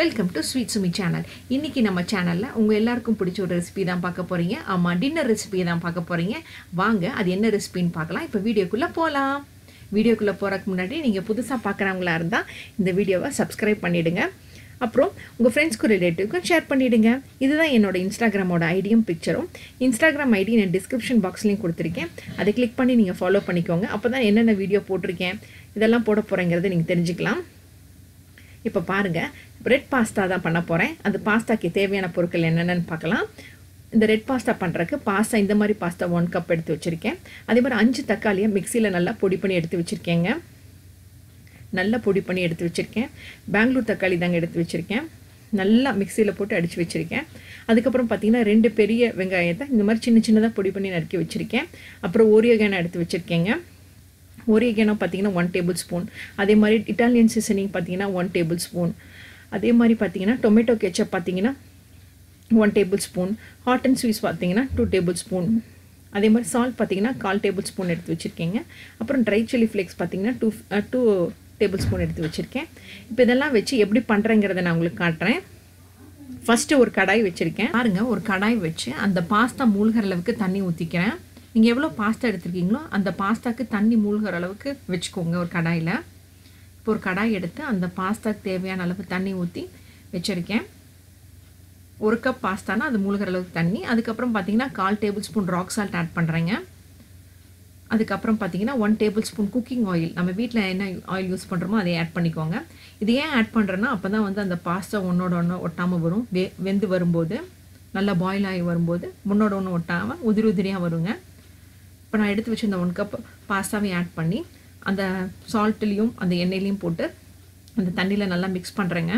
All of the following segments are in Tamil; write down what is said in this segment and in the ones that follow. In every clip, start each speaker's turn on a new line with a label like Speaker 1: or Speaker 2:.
Speaker 1: welcome to sweet Sumi channel இன்னைக்கு நம்ம சேனலில் உங்கள் எல்லாருக்கும் பிடிச்ச ஒரு ரெசிபி தான் பார்க்க போகிறீங்க ஆமாம் டின்னர் ரெசிபி தான் பார்க்க போகிறீங்க வாங்க அது என்ன ரெசிபின்னு பார்க்கலாம் இப்போ வீடியோக்குள்ளே போகலாம் வீடியோக்குள்ளே போகிறதுக்கு முன்னாடி நீங்கள் புதுசாக பார்க்குறவங்களா இருந்தால் இந்த வீடியோவை சப்ஸ்கிரைப் பண்ணிவிடுங்க அப்புறம் உங்கள் ஃப்ரெண்ட்ஸ்க்கும் ரிலேட்டிவ்க்கும் ஷேர் பண்ணிவிடுங்க இதுதான் என்னோட இன்ஸ்டாகிராமோட ஐடியும் பிக்சரும் இன்ஸ்டாகிராம் ஐடி நான் டிஸ்கிரிப்ஷன் பாக்ஸ்லேயும் கொடுத்துருக்கேன் அதை கிளிக் பண்ணி நீங்கள் ஃபாலோ பண்ணிக்கோங்க அப்போ தான் என்னென்ன வீடியோ போட்டிருக்கேன் இதெல்லாம் போட போகிறேங்கிறத நீங்கள் தெரிஞ்சுக்கலாம் இப்போ பாருங்கள் ரெட் பாஸ்தா தான் பண்ண போகிறேன் அந்த பாஸ்தாக்கு தேவையான பொருட்கள் என்னென்னு பார்க்கலாம் இந்த ரெட் பாஸ்தா பண்ணுறதுக்கு பாஸ்தா இந்த மாதிரி பாஸ்தா ஒன் கப் எடுத்து வச்சுருக்கேன் அதே மாதிரி அஞ்சு தக்காளியை மிக்சியில் நல்லா பொடி பண்ணி எடுத்து வச்சுருக்கேங்க நல்லா பொடி பண்ணி எடுத்து வச்சுருக்கேன் பெங்களூர் தக்காளி தாங்க எடுத்து வச்சுருக்கேன் நல்லா மிக்சியில் போட்டு அடித்து வச்சுருக்கேன் அதுக்கப்புறம் பார்த்தீங்கன்னா ரெண்டு பெரிய வெங்காயத்தை இந்த மாதிரி சின்ன சின்னதாக பொடி பண்ணி நறுக்கி வச்சுருக்கேன் அப்புறம் ஓரியோகேனா எடுத்து வச்சுருக்கேங்க ஒரேகேனோ பார்த்தீங்கன்னா ஒன் டேபிள் ஸ்பூன் அதே மாதிரி இட்டாலியன் சீசனிங் பார்த்தீங்கன்னா ஒன் டேபிள் ஸ்பூன் அதே மாதிரி பார்த்தீங்கன்னா டொமேட்டோ கெச்சப் பார்த்தீங்கன்னா one tablespoon hot and sweets பார்த்தீங்கன்னா டூ டேபிள் ஸ்பூன் அதே மாதிரி சால்ட் பார்த்தீங்கன்னா கால் டேபிள் ஸ்பூன் எடுத்து வச்சுருக்கேங்க அப்புறம் ட்ரை சில்லி ஃப்ளேக்ஸ் பார்த்தீங்கன்னா டூ டூ டேபிள் ஸ்பூன் எடுத்து வச்சுருக்கேன் இப்போ இதெல்லாம் வச்சு எப்படி பண்ணுறேங்கிறத நான் உங்களுக்கு காட்டுறேன் ஃபஸ்ட்டு ஒரு கடாய் வச்சுருக்கேன் பாருங்கள் ஒரு கடாய் வச்சு அந்த பாஸ்தா மூழ்கிற அளவுக்கு தண்ணி ஊற்றிக்கிறேன் நீங்கள் எவ்வளோ பாஸ்தா எடுத்துருக்கீங்களோ அந்த பாஸ்தாக்கு தண்ணி மூழ்கிற அளவுக்கு வச்சுக்கோங்க ஒரு கடாயில் இப்போ ஒரு கடாய் எடுத்து அந்த பாஸ்தாக்கு தேவையான அளவு தண்ணி ஊற்றி வச்சுருக்கேன் ஒரு கப் பாஸ்தானா அது மூழ்கிற அளவுக்கு தண்ணி அதுக்கப்புறம் பார்த்தீங்கன்னா கால் tablespoon rock salt add பண்ணுறேங்க அதுக்கப்புறம் பார்த்தீங்கன்னா one tablespoon cooking oil நம்ம வீட்டில் என்ன ஆயில் யூஸ் பண்ணுறோமோ அதை ஆட் பண்ணிக்கோங்க இது ஏன் ஆட் பண்ணுறேன்னா அப்போ தான் வந்து அந்த பாஸ்தா ஒன்றோட ஒன்று ஒட்டாமல் வரும் வெ வெந்து வரும்போது நல்லா பாயில் ஆகி வரும்போது முன்னோட ஒன்று ஒட்டாமல் உதிரி உதிரியாக வருங்க இப்போ நான் எடுத்து வச்சுருந்த ஒன் கப் பாஸ்தாவையும் ஆட் பண்ணி அந்த சால்ட்லேயும் அந்த எண்ணெயிலையும் போட்டு அந்த தண்ணியில் நல்லா மிக்ஸ் பண்ணுறேங்க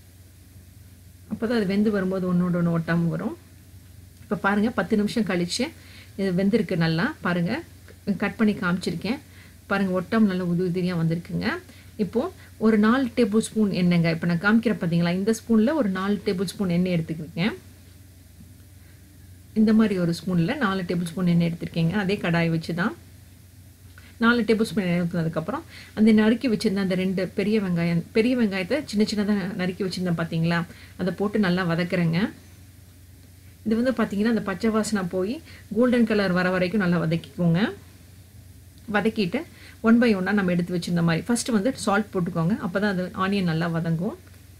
Speaker 1: அப்போ தான் அது வெந்து வரும்போது ஒன்றோட ஒன்று ஒட்டாமல் வரும் இப்போ பாருங்கள் பத்து நிமிஷம் கழித்து இது வெந்திருக்கு நல்லா பாருங்கள் கட் பண்ணி காமிச்சிருக்கேன் பாருங்கள் ஒட்டம் நல்லா உது உதிரியாக வந்திருக்குங்க இப்போது ஒரு நாலு டேபிள் ஸ்பூன் எண்ணெய்ங்க இப்போ நான் காமிக்கிறேன் பார்த்தீங்களா இந்த ஸ்பூனில் ஒரு நாலு டேபிள் ஸ்பூன் எண்ணெய் எடுத்துக்கிருக்கேன் இந்த மாதிரி ஒரு ஸ்பூனில் நாலு டேபிள் ஸ்பூன் எண்ணெய் எடுத்திருக்கேங்க அதே கடாய் வச்சு தான் நாலு டேபிள் ஸ்பூன் எண்ணெய் ஊற்றினதுக்கப்புறம் அந்த நறுக்கி வச்சுருந்த அந்த ரெண்டு பெரிய வெங்காயம் பெரிய வெங்காயத்தை சின்ன சின்னதாக நறுக்கி வச்சுருந்தேன் பார்த்தீங்களா அதை போட்டு நல்லா வதக்குறேங்க இது வந்து பார்த்தீங்கன்னா அந்த பச்சை வாசனை போய் கோல்டன் கலர் வர வரைக்கும் நல்லா வதக்கிக்கோங்க வதக்கிட்டு ஒன் பை ஒன்னாக நம்ம எடுத்து வச்சுருந்த மாதிரி ஃபஸ்ட்டு வந்து சால்ட் போட்டுக்கோங்க அப்போ தான் அது ஆனியன் நல்லா வதங்கும்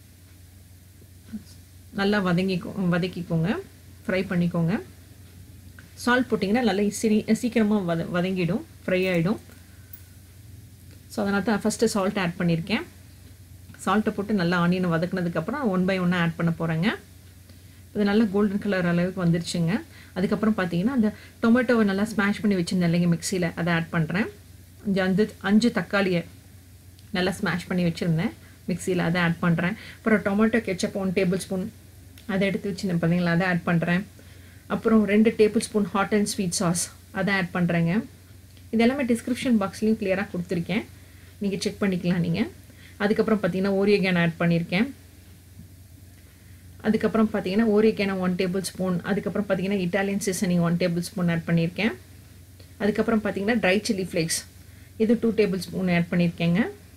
Speaker 1: நல்லா வதங்கிக்கோ வதக்கிக்கோங்க ஃப்ரை பண்ணிக்கோங்க சால்ட் போட்டிங்கன்னா நல்லா சிரி சீக்கிரமாக வத வதங்கிடும் ஃப்ரை ஆகிடும் ஸோ அதனால் தான் ஃபஸ்ட்டு சால்ட் ஆட் பண்ணியிருக்கேன் சால்ட்டை போட்டு நல்லா ஆனியனை வதக்குனதுக்கப்புறம் ஒன் பை ஒன்னாக ஆட் பண்ண போகிறேங்க இது நல்லா கோல்டன் கலர் அளவுக்கு வந்துருச்சுங்க அதுக்கப்புறம் பார்த்தீங்கன்னா அந்த டொமேட்டோவை நல்லா ஸ்மாஷ் பண்ணி வச்சுருந்தேன் இல்லைங்க மிக்சியில் அதை ஆட் பண்ணுறேன் அஞ்சு அஞ்சு அஞ்சு தக்காளியை நல்லா ஸ்மாஷ் பண்ணி வச்சுருந்தேன் மிக்சியில் அதை ஆட் பண்ணுறேன் அப்புறம் tomato ketchup one tablespoon அதை எடுத்து வச்சுருந்தேன் பார்த்தீங்களா அதை ஆட் பண்ணுறேன் அப்புறம் ரெண்டு tablespoon hot and sweet sauce அதை ஆட் பண்ணுறேங்க இது எல்லாமே டிஸ்கிரிப்ஷன் பாக்ஸ்லேயும் கிளியராக கொடுத்துருக்கேன் நீங்கள் செக் பண்ணிக்கலாம் நீங்கள் அதுக்கப்புறம் பார்த்தீங்கன்னா ஓரியகேன் ஆட் பண்ணியிருக்கேன் அதுக்கப்புறம் பார்த்தீங்கன்னா ஓரியகேனா ஒன் டேபிள் ஸ்பூன் அதுக்கப்புறம் பார்த்தீங்கன்னா Italian seasoning one tablespoon add பண்ணியிருக்கேன் அதுக்கப்புறம் பார்த்தீங்கன்னா ட்ரை சில்லி ஃப்ளேக்ஸ் இது டூ டேபிள் ஸ்பூன் ஆட் பண்ணியிருக்கேங்க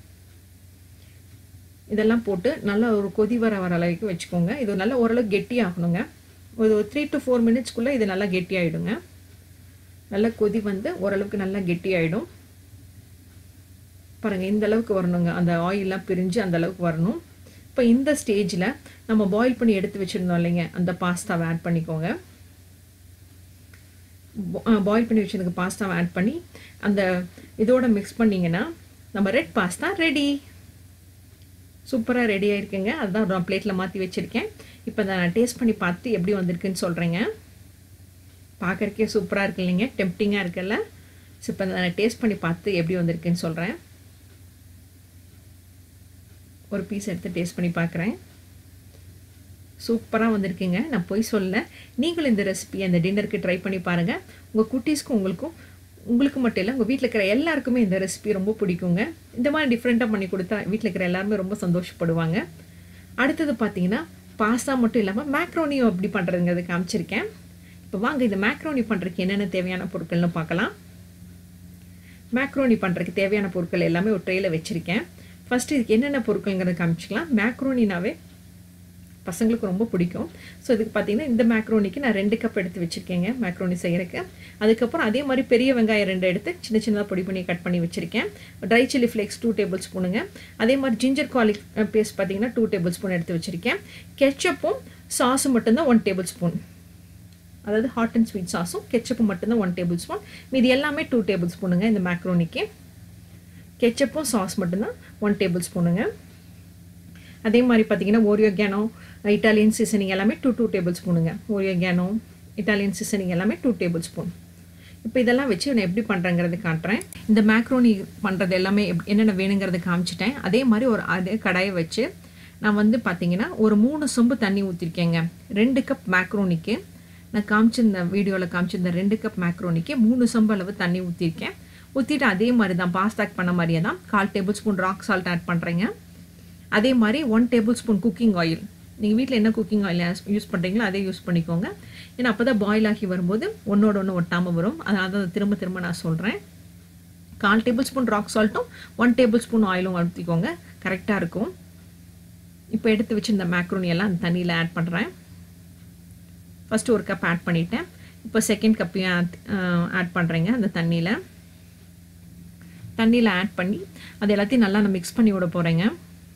Speaker 1: இதெல்லாம் போட்டு நல்லா ஒரு கொதி வர வர அளவுக்கு வச்சுக்கோங்க இது நல்லா ஓரளவுக்கு கெட்டியாகணுங்க ஒரு த்ரீ டு ஃபோர் மினிட்ஸ்க்குள்ளே இது நல்லா கெட்டியாகிடுங்க நல்லா கொதி வந்து ஓரளவுக்கு நல்லா கெட்டியாகிடும் பாருங்கள் இந்த அளவுக்கு வரணுங்க அந்த ஆயிலெலாம் பிரிஞ்சு அந்த அளவுக்கு வரணும் இப்போ இந்த ஸ்டேஜில் நம்ம பாயில் பண்ணி எடுத்து வச்சுருந்தோம் இல்லைங்க அந்த பாஸ்தாவை ஆட் பண்ணிக்கோங்க பாயில் பண்ணி வச்சுருக்க பாஸ்தாவை ஆட் பண்ணி அந்த இதோட மிக்ஸ் பண்ணிங்கன்னா நம்ம ரெட் பாஸ்தா ரெடி சூப்பராக ரெடி ஆகிருக்குங்க அதுதான் நான் பிளேட்டில் மாற்றி வச்சுருக்கேன் இப்போ அதை நான் டேஸ்ட் பண்ணி பார்த்து எப்படி வந்திருக்குன்னு சொல்கிறேங்க பார்க்குறக்கே சூப்பராக இருக்கு இல்லைங்க டெம்ப்டிங்காக இருக்குல்ல ஸோ இப்போ நான் டேஸ்ட் பண்ணி பார்த்து எப்படி வந்திருக்குன்னு சொல்கிறேன் ஒரு பீஸ் எடுத்து டேஸ்ட் பண்ணி பார்க்குறேன் சூப்பராக வந்திருக்குங்க நான் போய் சொல்ல நீங்களும் இந்த ரெசிபி அந்த டின்னருக்கு ட்ரை பண்ணி பாருங்கள் உங்கள் குட்டீஸ்க்கும் உங்களுக்கும் உங்களுக்கு மட்டும் இல்லை உங்கள் வீட்டில் இருக்கிற எல்லாருக்குமே இந்த ரெசிபி ரொம்ப பிடிக்குங்க இந்த மாதிரி டிஃப்ரெண்ட்டாக பண்ணி கொடுத்தா வீட்டில் இருக்கிற எல்லாருமே ரொம்ப சந்தோஷப்படுவாங்க அடுத்தது பார்த்தீங்கன்னா பாஸ்தா மட்டும் இல்லாமல் மேக்ரோனியும் எப்படி பண்ணுறதுங்கிறது காமிச்சிருக்கேன் இப்போ வாங்க இந்த மேக்ரோனி பண்ணுறதுக்கு என்னென்ன தேவையான பொருட்கள்னு பார்க்கலாம் மேக்ரோனி பண்ணுறதுக்கு தேவையான பொருட்கள் எல்லாமே ஒரு ட்ரேயில் வச்சுருக்கேன் ஃபஸ்ட்டு இதுக்கு என்னென்ன பொருட்கள்ங்கிறத காமிச்சிக்கலாம் மேக்ரோனினாவே பசங்களுக்கு ரொம்ப பிடிக்கும் ஸோ இதுக்கு பார்த்தீங்கன்னா இந்த மேக்ரோனிக்கு நான் ரெண்டு கப் எடுத்து வச்சுருக்கேங்க மேக்ரோனி செய்கிறக்கு அதுக்கப்புறம் அதே மாதிரி பெரிய வெங்காயம் ரெண்டு எடுத்து சின்ன சின்னதாக பொடி பண்ணி கட் பண்ணி வச்சுருக்கேன் ட்ரை சில்லி ஃப்ளேக்ஸ் டூ டேபிள் ஸ்பூனுங்க அதே மாதிரி ஜிஞ்சர் கார்லிக் பேஸ்ட் பார்த்தீங்கன்னா டூ டேபிள் ஸ்பூன் எடுத்து வச்சுருக்கேன் கெச்சப்பும் சாஸும் மட்டும்தான் ஒன் டேபிள் ஸ்பூன் அதாவது ஹாட் அண்ட் ஸ்வீட் சாஸும் கெச்சப்பும் மட்டும்தான் ஒன் டேபிள் ஸ்பூன் மீதி எல்லாமே டூ டேபிள் ஸ்பூனுங்க இந்த மேக்ரோனிக்கு கெச்சப்பும் சாஸ் மட்டும்தான் ஒன் டேபிள் ஸ்பூனுங்க அதே மாதிரி பார்த்தீங்கன்னா ஓரியோ கேனோ இட்டாலியன் சீசனிங் எல்லாமே டூ டூ டேபிள் ஸ்பூனுங்க ஓரியோ கேனோ இட்டாலியன் சீசனிங் எல்லாமே டூ டேபிள் ஸ்பூன் இப்போ இதெல்லாம் வச்சு நான் எப்படி பண்ணுறேங்கிறது காட்டுறேன் இந்த மேக்ரோனி பண்ணுறது எல்லாமே எப் என்னென்ன வேணுங்கிறது காமிச்சிட்டேன் அதே மாதிரி ஒரு அதே கடாயை வச்சு நான் வந்து பார்த்தீங்கன்னா ஒரு மூணு சொம்பு தண்ணி ஊற்றிருக்கேங்க ரெண்டு கப் மேக்ரோனிக்கு நான் காமிச்சிருந்த வீடியோவில் காமிச்சிருந்த ரெண்டு கப் மேக்ரோனிக்கு மூணு சொம்பு அளவு தண்ணி ஊற்றிருக்கேன் ஊற்றிட்டு அதே மாதிரி தான் பாஸ்தாக் பண்ண மாதிரியே தான் கால் tablespoon rock salt add பண்ணுறேங்க அதே மாதிரி one tablespoon cooking oil நீங்கள் வீட்டில் என்ன குக்கிங் ஆயில் யூஸ் பண்ணுறீங்களோ அதே யூஸ் பண்ணிக்கோங்க ஏன்னா அப்போ தான் பாயில் ஆகி வரும்போது ஒன்றோட ஒன்று ஒட்டாமல் வரும் அதனால தான் திரும்ப திரும்ப நான் சொல்கிறேன் கால் டேபிள் ஸ்பூன் ராக் சால்ட்டும் ஒன் டேபிள் ஸ்பூன் ஆயிலும் ஊற்றிக்கோங்க கரெக்டாக இருக்கும் இப்போ எடுத்து வச்சு இந்த மேக்ரோனி எல்லாம் அந்த தண்ணியில் ஆட் பண்ணுறேன் ஃபஸ்ட்டு ஒரு கப் ஆட் பண்ணிட்டேன் இப்போ செகண்ட் கப்பையும் ஆட் பண்ணுறேங்க அந்த தண்ணியில் தண்ணியில் ஆட் பண்ணி அது எல்லாத்தையும் நல்லா நான் மிக்ஸ் பண்ணி விட போகிறேங்க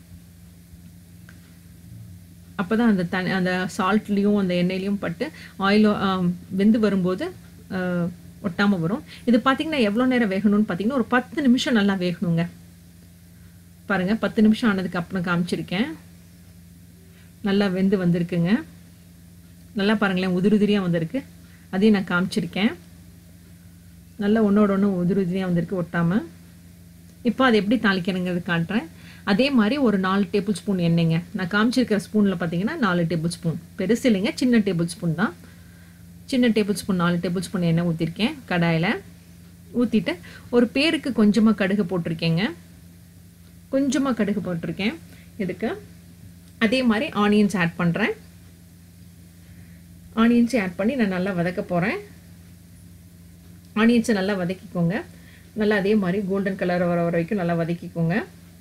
Speaker 1: அப்போ தான் அந்த தண்ணி அந்த சால்ட்லேயும் அந்த எண்ணெயிலையும் பட்டு ஆயிலும் வெந்து வரும்போது ஒட்டாமல் வரும் இது பார்த்திங்கன்னா எவ்வளோ நேரம் வேகணும்னு பார்த்தீங்கன்னா ஒரு பத்து நிமிஷம் நல்லா வேகணுங்க பாருங்கள் பத்து நிமிஷம் ஆனதுக்கு அப்புறம் காமிச்சிருக்கேன் நல்லா வெந்து வந்திருக்குங்க நல்லா பாருங்களேன் உதிரி உதிரியாக வந்திருக்கு அதையும் நான் காமிச்சிருக்கேன் நல்லா ஒன்றோட ஒன்று உதிரி உதிரியாக வந்திருக்கு ஒட்டாமல் இப்போ அதை எப்படி தாளிக்கணுங்கிறது காட்டுறேன் அதே மாதிரி ஒரு நாலு டேபிள் ஸ்பூன் எண்ணெய்ங்க நான் காமிச்சிருக்கிற ஸ்பூனில் பார்த்தீங்கன்னா நாலு டேபிள் ஸ்பூன் பெருசு இல்லைங்க சின்ன டேபிள் ஸ்பூன் தான் சின்ன டேபிள் ஸ்பூன் நாலு டேபிள் ஸ்பூன் எண்ணெய் ஊற்றிருக்கேன் கடாயில் ஊற்றிட்டு ஒரு பேருக்கு கொஞ்சமாக கடுகு போட்டிருக்கேங்க கொஞ்சமாக கடுகு போட்டிருக்கேன் இதுக்கு அதே மாதிரி ஆனியன்ஸ் ஆட் பண்ணுறேன் ஆனியன்ஸை ஆட் பண்ணி நான் நல்லா வதக்க போகிறேன் ஆனியன்ஸை நல்லா வதக்கிக்கோங்க நல்லா அதே மாதிரி கோல்டன் கலர் வர வரைக்கும் நல்லா வதக்கிக்கோங்க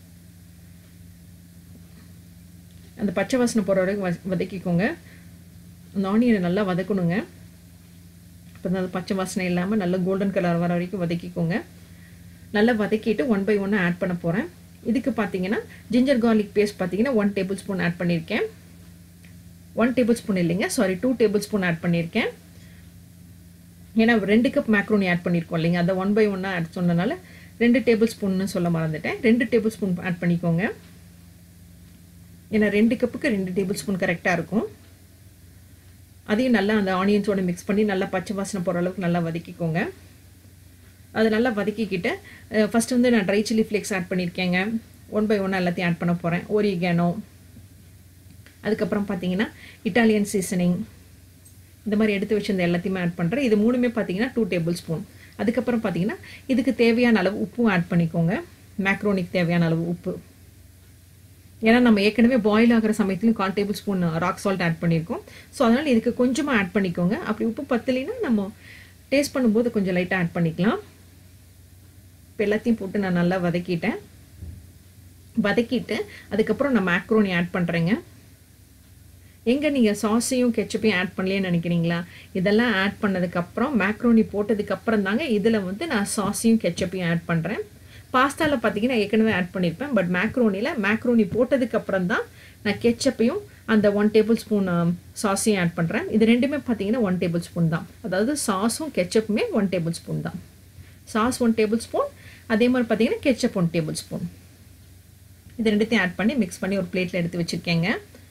Speaker 1: அந்த பச்சை வாசனை போகிற வரைக்கும் வதக்கிக்கோங்க அந்த ஆனியனை நல்லா வதக்கணுங்க இப்போ அந்த பச்சை வாசனை இல்லாமல் நல்லா கோல்டன் கலர் வர வரைக்கும் வதக்கிக்கோங்க நல்லா வதக்கிட்டு ஒன் பை ஒன்று ஆட் பண்ண போகிறேன் இதுக்கு பார்த்தீங்கன்னா ஜிஞ்சர் கார்லிக் பேஸ்ட் பார்த்தீங்கன்னா ஒன் டேபிள் ஸ்பூன் ஆட் பண்ணியிருக்கேன் ஒன் டேபிள் ஸ்பூன் இல்லைங்க sorry two tablespoon add பண்ணியிருக்கேன் ஏன்னா ரெண்டு கப் மேக்ரோனி ஆட் பண்ணியிருக்கோம் இல்லைங்க அதை ஒன் பை ஒன்னாக ஆட் சொன்னனால ரெண்டு டேபிள் ஸ்பூன்னு சொல்ல மறந்துட்டேன் ரெண்டு டேபிள் ஸ்பூன் ஆட் பண்ணிக்கோங்க ஏன்னா ரெண்டு கப்புக்கு ரெண்டு டேபிள் ஸ்பூன் கரெக்டாக இருக்கும் அதையும் நல்லா அந்த ஆனியன்ஸோட மிக்ஸ் பண்ணி நல்லா பச்சை வாசனை போகிற அளவுக்கு நல்லா வதக்கிக்கோங்க அது நல்லா வதக்கிக்கிட்டு ஃபஸ்ட்டு வந்து நான் ட்ரை சில்லி ஃப்ளேக்ஸ் ஆட் பண்ணியிருக்கேங்க ஒன் பை ஒன் எல்லாத்தையும் ஆட் பண்ண போகிறேன் ஓரிகேனோ அதுக்கப்புறம் பார்த்தீங்கன்னா இட்டாலியன் சீசனிங் இந்த மாதிரி எடுத்து வச்சிருந்த எல்லாத்தையுமே ஆட் பண்ணுறேன் இது மூணுமே பார்த்தீங்கன்னா டூ டேபிள் ஸ்பூன் அதுக்கப்புறம் பார்த்தீங்கன்னா இதுக்கு தேவையான அளவு உப்பும் ஆட் பண்ணிக்கோங்க மேக்ரோனிக்கு தேவையான அளவு உப்பு ஏன்னா நம்ம ஏற்கனவே பாயில் ஆகிற சமயத்துலையும் கால் tablespoon rock salt add பண்ணியிருக்கோம் ஸோ அதனால் இதுக்கு கொஞ்சமாக ஆட் பண்ணிக்கோங்க அப்படி உப்பு பத்தலைன்னா நம்ம டேஸ்ட் பண்ணும்போது கொஞ்சம் லைட்டாக ஆட் பண்ணிக்கலாம் இப்போ எல்லாத்தையும் போட்டு நான் நல்லா வதக்கிட்டேன் வதக்கிட்டு அதுக்கப்புறம் நான் மேக்ரோனி ஆட் பண்ணுறேங்க எங்கே நீங்கள் சாஸையும் கெச்சப்பையும் ஆட் பண்ணலையேன்னு நினைக்கிறீங்களா இதெல்லாம் ஆட் பண்ணதுக்கப்புறம் மேக்ரோனி போட்டதுக்கப்புறம் தாங்க இதில் வந்து நான் சாஸையும் கெச்சப்பையும் ஆட் பண்ணுறேன் பாஸ்தாவில் பார்த்தீங்கன்னா ஏற்கனவே ஆட் பண்ணியிருப்பேன் பட் மேக்ரோனியில் மேக்ரோனி போட்டதுக்கப்புறம் தான் நான் கெச்சப்பையும் அந்த ஒன் டேபிள் ஸ்பூன் சாஸையும் ஆட் பண்ணுறேன் இது ரெண்டுமே பார்த்தீங்கன்னா ஒன் டேபிள் ஸ்பூன் தான் அதாவது சாஸும் கெச்சப்புமே ஒன் டேபிள் ஸ்பூன் தான் சாஸ் ஒன் டேபிள் ஸ்பூன் அதே மாதிரி பார்த்தீங்கன்னா கெச்சப் ஒன் டேபிள் ஸ்பூன் இது ரெண்டுத்தையும் ஆட் பண்ணி மிக்ஸ் பண்ணி ஒரு பிளேட்டில் எடுத்து வச்சுருக்கேங்க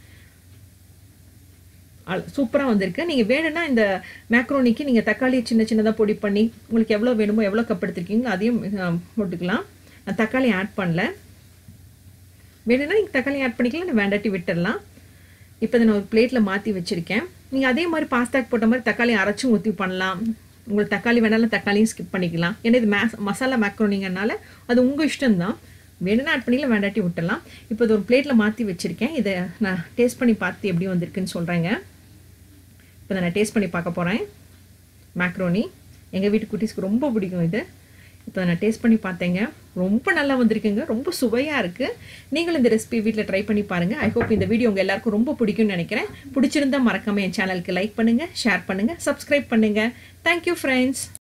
Speaker 1: சூப்பராக வந்திருக்கு நீங்கள் வேணும்னா இந்த மேக்ரோனிக்கு நீங்கள் தக்காளி சின்ன சின்னதாக பொடி பண்ணி உங்களுக்கு எவ்வளோ வேணுமோ எவ்வளோ கப் எடுத்துருக்கீங்களோ அதையும் போட்டுக்கலாம் நான் தக்காளி ஆட் பண்ணல வேணும்னா நீங்கள் தக்காளி ஆட் பண்ணிக்கலாம் நான் வேண்டாட்டி விட்டுடலாம் இப்போ நான் ஒரு பிளேட்டில் மாற்றி வச்சுருக்கேன் நீங்கள் அதே மாதிரி பாஸ்தாக்கு போட்ட மாதிரி தக்காளி அரைச்சும் ஊற்றி பண்ணலாம் உங்களுக்கு தக்காளி வேணாலும் தக்காளியும் ஸ்கிப் பண்ணிக்கலாம் ஏன்னா இது மேஸ் மசாலா மேக்ரோனிங்கனால அது உங்கள் இஷ்டம்தான் வேணும்னா ஆட் பண்ணிக்கலாம் வேண்டாட்டி விட்டுடலாம் இப்போ இது ஒரு பிளேட்டில் மாற்றி வச்சுருக்கேன் இதை நான் டேஸ்ட் பண்ணி பார்த்து எப்படி வந்திருக்குன்னு சொல்கிறேங்க இப்போ நான் டேஸ்ட் பண்ணி பார்க்க போகிறேன் மேக்ரோனி எங்கள் வீட்டு குட்டீஸ்க்கு ரொம்ப பிடிக்கும் இது இப்போ நான் டேஸ்ட் பண்ணி பார்த்தேங்க ரொம்ப நல்லா வந்திருக்குங்க ரொம்ப சுவையாக இருக்குது நீங்களும் இந்த ரெசிபி வீட்டில் ட்ரை பண்ணி பாருங்கள் ஐ ஹோப் இந்த வீடியோ உங்கள் எல்லாருக்கும் ரொம்ப பிடிக்கும்னு நினைக்கிறேன் பிடிச்சிருந்தா மறக்காம என் சேனலுக்கு லைக் பண்ணுங்கள் ஷேர் பண்ணுங்கள் சப்ஸ்கிரைப் பண்ணுங்கள் தேங்க்யூ ஃப்ரெண்ட்ஸ்